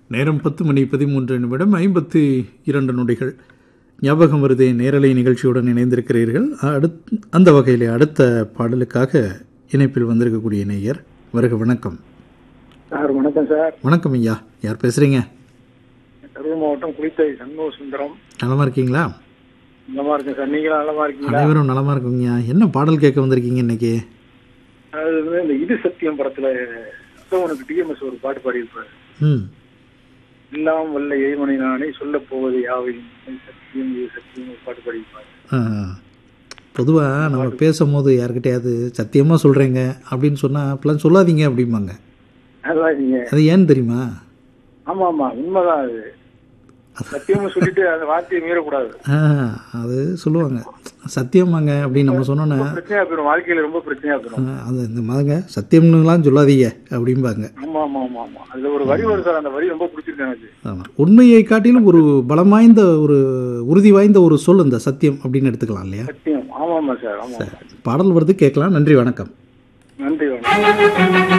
நேரம் பத்து மணி பதிமூன்று நிமிடம் ஐம்பத்தி இரண்டு நொடிகள் ஞாபகம் வருதே நேரலை நிகழ்ச்சியுடன் இணைந்திருக்கிறீர்கள் அடுத் அந்த வகையில் அடுத்த பாடலுக்காக இணைப்பில் வந்திருக்கக்கூடிய நேயர் வருக வணக்கம் சார் வணக்கம் சார் வணக்கம் ஐயா யார் பேசுகிறீங்க கரூர் மாவட்டம் குளித்தை சண்முக சுந்தரம் நலமா இருக்கீங்களா நலமா இருக்கேன் சார் நீங்களும் நலமா இருக்கீங்களா அனைவரும் நலமா இருக்குங்கய்யா என்ன பாடல் கேட்க வந்திருக்கீங்க இன்னைக்கு அது வந்து இந்த இது சத்தியம் படத்துல உனக்கு டிஎம்எஸ் ஒரு பாட்டு பாடியிருப்பாரு ம் எல்லாம் வல்ல இறைவனை நானே சொல்ல போவது யாவையும் சத்தியம் இது சத்தியம் ஒரு பாட்டு பாடியிருப்பாரு பொதுவாக நம்ம பேசும்போது யார்கிட்டயாவது சத்தியமாக சொல்கிறேங்க அப்படின்னு சொன்னால் அப்பெல்லாம் சொல்லாதீங்க அப்படிம்பாங்க அதான் நீங்க அது ஏன்னு தெரியுமா ஆமா ஆமா உண்மைதான் அது சத்தியம்னு சொல்லிட்டு அந்த வார்த்தையை மீறக்கூடாது ஆ, அது சொல்லுவாங்க சத்தியமாங்க அப்படின்னு நம்ம சொன்னோன்னே ரொம்ப பிரச்சனையா போயிடும் வாழ்க்கையில ரொம்ப பிரச்சனையா போயிடும் ஆ, அது இந்த மாதிரிங்க சத்தியம்னுலாம் சொல்லாதீங்க அப்படிம்பாங்க ஆமா ஆமா ஆமா ஆமா அதுல ஒரு வரி வரும் சார் அந்த வரி ரொம்ப பிடிச்சிருக்கு எனக்கு ஆமாம் உண்மையை காட்டிலும் ஒரு பலம் வாய்ந்த ஒரு உறுதி வாய்ந்த ஒரு சொல் இந்த சத்தியம் அப்படின்னு எடுத்துக்கலாம் இல்லையா சத்தியம் ஆமா ஆமா சார் ஆமா பாடல் வருது கேட்கலாம் நன்றி வணக்கம் நன்றி வணக்கம்